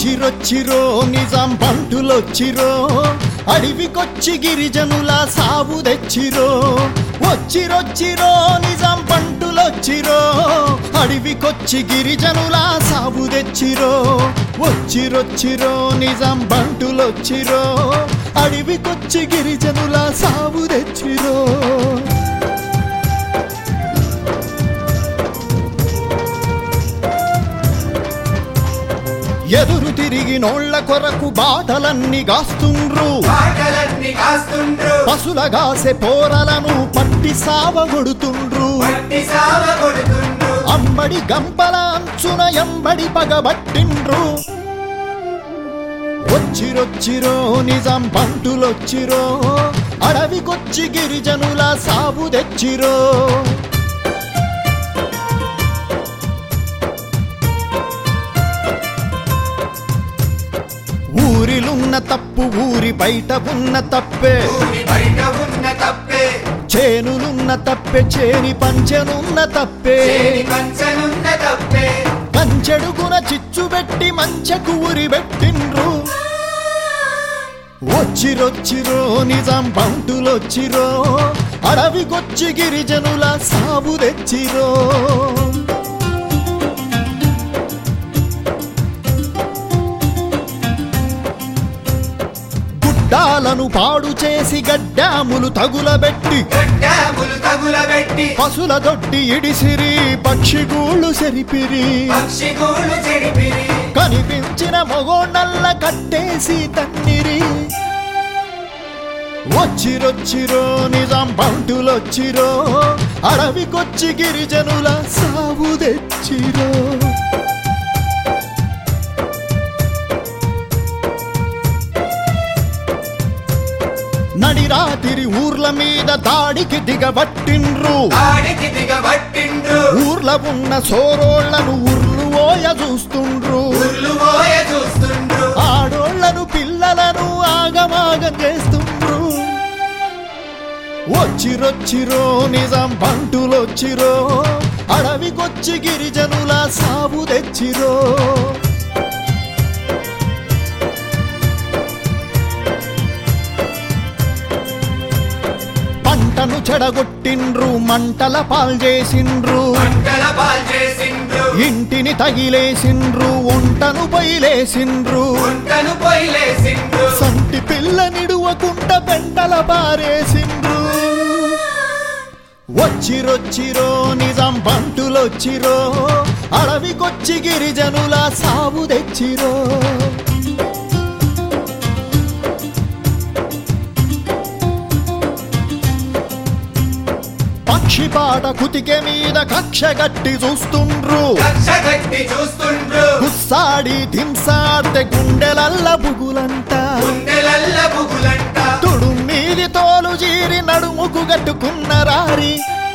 వచ్చిరొచ్చిరో నిజాం బంటులొచ్చిరో అడవికొచ్చి గిరిజనుల సాగు తెచ్చిరో వచ్చిరొచ్చిరో నిజాం బంటులొచ్చిరో అడవికొచ్చి గిరిజనుల సాగు తెచ్చిరో వచ్చిరొచ్చిరో నిజాం బంటులొచ్చిరో అడవికొచ్చి గిరిజనుల సాగు తెచ్చిరో ఎదురు తిరిగి నోళ్ల కొరకు బాటలన్నీ గాస్తుండ్రు పాటలన్నీ కాస్తుండ్రు పశులగాసె పోరలను పట్టి సావగొడుతుండ్రు పట్టి సావ కొడుతుండ్రు అమ్మడి గంపల అంచున ఎంబడి పగబట్టిండ్రు వచ్చిరొచ్చిరో నిజాం పంటులొచ్చిరో అడవికొచ్చి గిరిజనుల సాగు తెచ్చిరో ఊరిలున్న తప్పు ఊరి బయట ఉన్న తప్పే ఊరి బయట ఉన్న తప్పే చేనులున్న తప్పే చేని పంచెనున్న తప్పే చేని కంచనున్న తప్పే కంచెడుగున చిచ్చు పెట్టి మంచకు ఉరి పెట్టిండ్రు వచ్చిరొచ్చిరో నిజాం పంటులొచ్చిరో అడవికొచ్చి గిరిజనుల సాగు తెచ్చిరో గుడ్డాలను పాడు చేసి గడ్డాములు తగులబెట్టి గడ్డాములు తగులబెట్టి పశుల దొడ్డి ఇడిసిరి పక్షిగూళ్ళు సెరిపిరి పక్షి గూళ్ళు చెడిపిరి కనిపించిన మొగోళ్ళల్ల కట్టేసి తన్నిరి వచ్చిరొచ్చిరో నిజాం బంటులొచ్చిరో అడవికొచ్చి గిరిజనుల సాగు తెచ్చిరో నడిరాతిరి ఊర్ల మీద దాడికి దిగబట్టిండ్రు ఆడికి దిగబట్టిండ్రు ఊర్ల ఉన్న సోరోళ్లను ఉర్లు ఓయ చూస్తుండ్రు ఉర్లు పోయ చూస్తుండ్రు ఆడోళ్లను పిల్లలను ఆగమాగం చేస్తుండ్రు వచ్చిరొచ్చిరో నిజాం బంటులొచ్చిరో అడవికొచ్చి గిరిజనుల సాగు తెచ్చిరో పంటను చెడగొట్టిండ్రు మంటల పాల్చేసిండ్రు పంటల పాల్ చేసిండ్రు ఇంటిని తగిలేసిండ్రు వంటను బయలేసిండ్రు గుంటను పొయ్యిలేసిండ్రు సంటి పిల్ల నిడువకుంట పెంటల పారేసిండ్రు వచ్చిరొచ్చిరో నిజాం బంటులొచ్చిరో అడవికొచ్చి గిరిజనుల సాగు తెచ్చిరో పక్షిపాట కుతికె మీద కక్ష గట్టి చూస్తుండ్రు కక్ష కట్టి చూస్తుండ్రు గుస్సాడి దింసాడితే గుండెలల్ల బుగులంట గుండెలల్ల బుగులంట తుడు మీది తోలు జీరి నడుముకు గట్టుకున్న రారి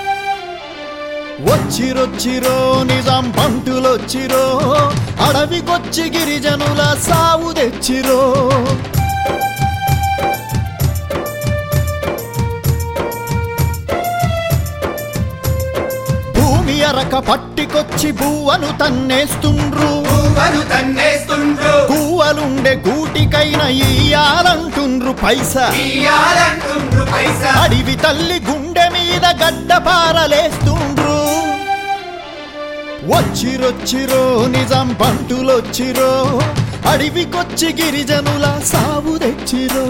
వచ్చిరొచ్చిరో నిజాం పంటులొచ్చిరో అడవికొచ్చి గిరిజనుల సాగు తెచ్చిరో భూమి అరక పట్టికొచ్చి బువ్వను తన్నేస్తుండ్రు పువ్వను తన్నేస్తుండ్రు కూవలుండే గూటికైన ఇయ్యాలంటుండ్రు పైసా ఇయ్యాలంటుండ్రు పైసా అడివి తల్లి గుండె మీద గడ్డ పారలేస్తుండ్రు వచ్చిరొచ్చిరో నిజాం పంటులొచ్చిరో అడవికొచ్చి గిరిజనుల సాగు తెచ్చిరో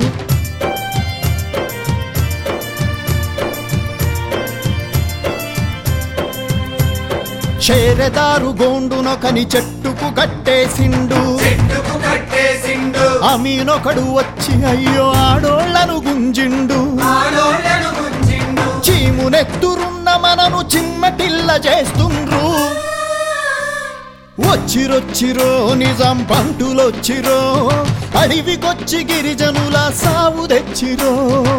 చేరెదారు గోండునొకని చెట్టుకు కట్టేసిండు చెట్టుకు కట్టేసిండు అమీనొకడు వచ్చి అయ్యో ఆడోళ్లను గుంజిండు ఆడోళ్ళను గుంజిండు చీమునెత్తురున్న మనను చిమ్మటిల్ల చేస్తుండ్రు వచ్చిరొచ్చిరో నిజాం పంటులొచ్చిరో అడవికొచ్చి గిరిజనుల సాగు తెచ్చిరో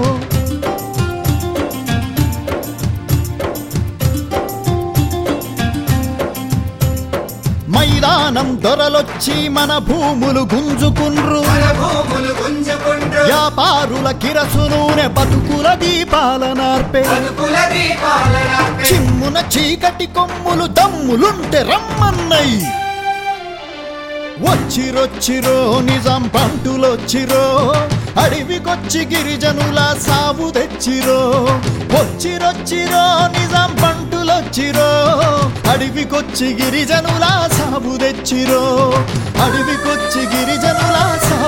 మైదానం దొరలొచ్చి మన భూములు గుంజుకుండ్రు మన భూములు గుంజుకుండ్రు వ్యాపారుల కిరసు నూనె బతుకుల దీపాల నార్పే బతుకుల దీపాలన చిమ్మున చీకటి కొమ్ములు దమ్ములుంటే రమ్మన్నై వచ్చిరొచ్చిరో నిజాం పంటులొచ్చిరో అడవికొచ్చి గిరిజనుల సాగు తెచ్చిరో వచ్చిరొచ్చిరో నిజాం పంటులొచ్చిరో అడవికొచ్చి గిరిజనుల సాగు తెచ్చిరో అడవికొచ్చి గిరిజనుల సాగు